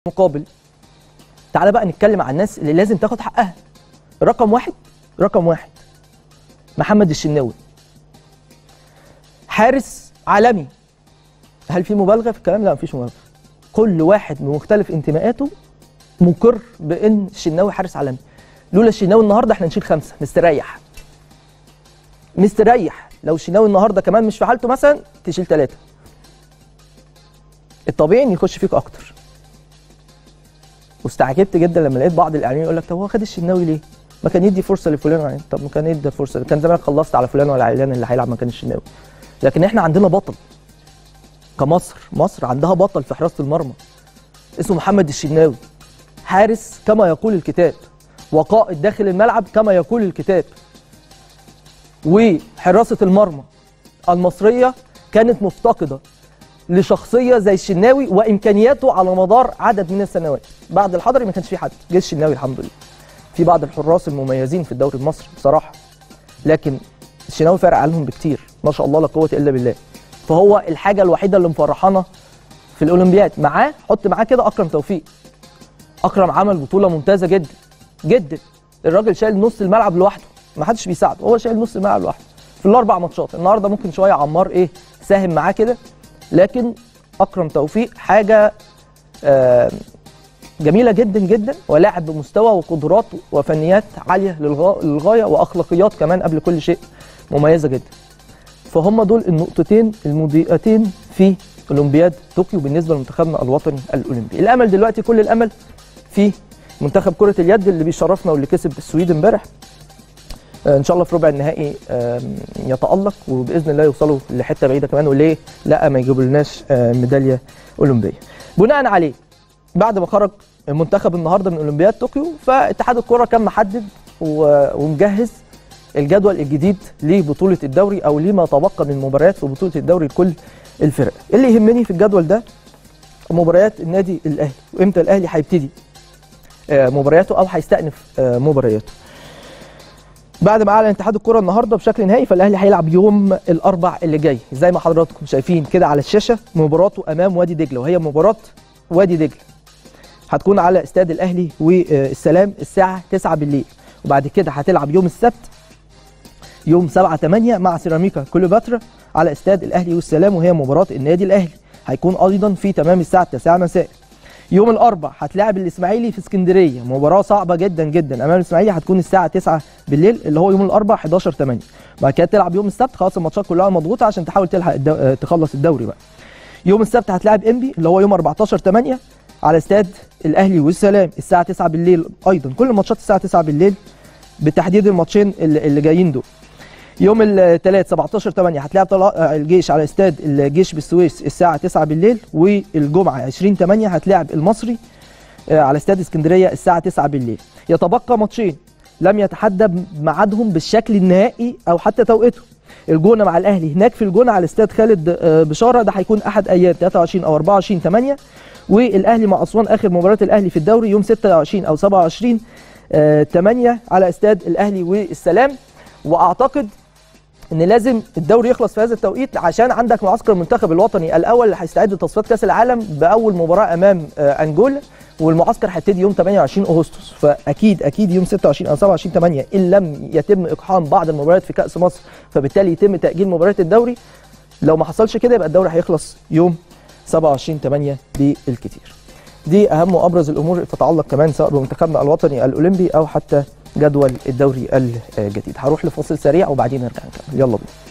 مقابل تعالى بقى نتكلم عن الناس اللي لازم تاخد حقها رقم واحد رقم واحد محمد الشناوي حارس عالمي هل في مبالغه في الكلام لا مفيش مبالغه كل واحد بمختلف انتماءاته مقر بان الشناوي حارس عالمي لولا الشناوي النهارده احنا نشيل خمسه مستريح مستريح لو الشناوي النهارده كمان مش في حالته مثلا تشيل ثلاثه الطبيعي ان يخش فيك اكتر واستعجبت جدا لما لقيت بعض الاعلاميين يقول لك طب هو خد الشناوي ليه؟ ما كان يدي فرصه لفلان وعلان طب ما كان يدي فرصه كان زمان خلصت على فلان ولا علان اللي هيلعب مكان الشناوي لكن احنا عندنا بطل كمصر مصر عندها بطل في حراسه المرمى اسمه محمد الشناوي حارس كما يقول الكتاب وقائد داخل الملعب كما يقول الكتاب وحراسه المرمى المصريه كانت مفتقده لشخصيه زي الشناوي وامكانياته على مدار عدد من السنوات بعد الحضري ما كانش في حد جه الشناوي الحمد لله في بعض الحراس المميزين في الدوري المصري بصراحه لكن الشناوي فارق عنهم بكتير ما شاء الله لا قوه الا بالله فهو الحاجه الوحيده اللي مفرحانا في الاولمبياد معاه حط معاه كده اكرم توفيق اكرم عمل بطوله ممتازه جدا جدا الراجل شايل نص الملعب لوحده ما حدش بيساعده هو شايل نص الملعب لوحده في الاربع ماتشات النهارده ممكن شويه عمار ايه ساهم معاه كده لكن اكرم توفيق حاجه آه جميله جدا جدا ولاعب بمستوى وقدرات وفنيات عاليه للغا- للغايه واخلاقيات كمان قبل كل شيء مميزه جدا فهم دول النقطتين المضيئتين في اولمبياد طوكيو بالنسبه لمنتخبنا الوطني الاولمبي الامل دلوقتي كل الامل في منتخب كره اليد اللي بيشرفنا واللي كسب السويد امبارح آه، ان شاء الله في ربع النهائي آم، يتالق وباذن الله يوصلوا لحته بعيده كمان وليه لا ما يجيبوا لناش آه، ميداليه اولمبيه بناء عليه بعد ما خرج المنتخب النهارده من اولمبياد طوكيو فاتحاد الكره كان محدد و- ومجهز الجدول الجديد لبطوله الدوري او لما تبقى من مباريات في بطوله الدوري لكل الفرق اللي يهمني في الجدول ده مباريات النادي الاهلي وامتى الاهلي هيبتدي آه، مبارياته او هيستأنف آه، مبارياته بعد ما اعلن اتحاد الكره النهارده بشكل نهائي فالاهلي هيلعب يوم الاربع اللي جاي زي ما حضراتكم شايفين كده على الشاشه مباراته امام وادي دجله وهي مباراه وادي دجله هتكون على استاد الاهلي والسلام الساعه 9 بالليل وبعد كده هتلعب يوم السبت يوم 7 8 مع سيراميكا كليوباترا على استاد الاهلي والسلام وهي مباراه النادي الاهلي هيكون ايضا في تمام الساعه 9 مساء يوم الاربع هتلاعب الاسماعيلي في اسكندريه مباراه صعبه جدا جدا امام الاسماعيلي هتكون الساعه 9 بالليل اللي هو يوم الاربع 11 8 بعد كده تلعب يوم السبت خلاص الماتشات كلها مضغوطه عشان تحاول تلحق الدو... آه، تخلص الدوري بقى يوم السبت هتلاعب انبي اللي هو يوم 14 8 على استاد الاهلي والسلام الساعه 9 بالليل ايضا كل الماتشات الساعه 9 بالليل بتحديد الماتشين اللي, اللي جايين دول يوم الثلاث 17 8 هتلاعب طلع- آه، الجيش على استاد الجيش بالسويس الساعه 9 بالليل والجمعه 20 8 هتلاعب المصري آه، على استاد اسكندريه الساعه 9 بالليل يتبقى ماتشين لم يتحدد ميعادهم بالشكل النهائي او حتى توقيته الجونه مع الاهلي هناك في الجونه على استاد خالد آه، بشاره ده هيكون احد ايام 23 او 24 8 والاهلي مع اسوان اخر مباراه الاهلي في الدوري يوم 26 او 27 آه، 8 على استاد الاهلي والسلام واعتقد ان لازم الدوري يخلص في هذا التوقيت عشان عندك معسكر المنتخب الوطني الاول اللي هيستعد لتصفيات كاس العالم باول مباراه امام آه، انجولا والمعسكر هيبتدي يوم 28 اغسطس فاكيد اكيد يوم 26 او 27 8 ان لم يتم اقحام بعض المباريات في كاس مصر فبالتالي يتم تاجيل مباريات الدوري لو ما حصلش كده يبقى الدوري هيخلص يوم 27 8 بالكثير دي اهم وابرز الامور اللي تتعلق كمان سواء بمنتخبنا الوطني الاولمبي او حتى جدول الدوري الجديد هروح لفاصل سريع وبعدين نرجع نكمل يلا بينا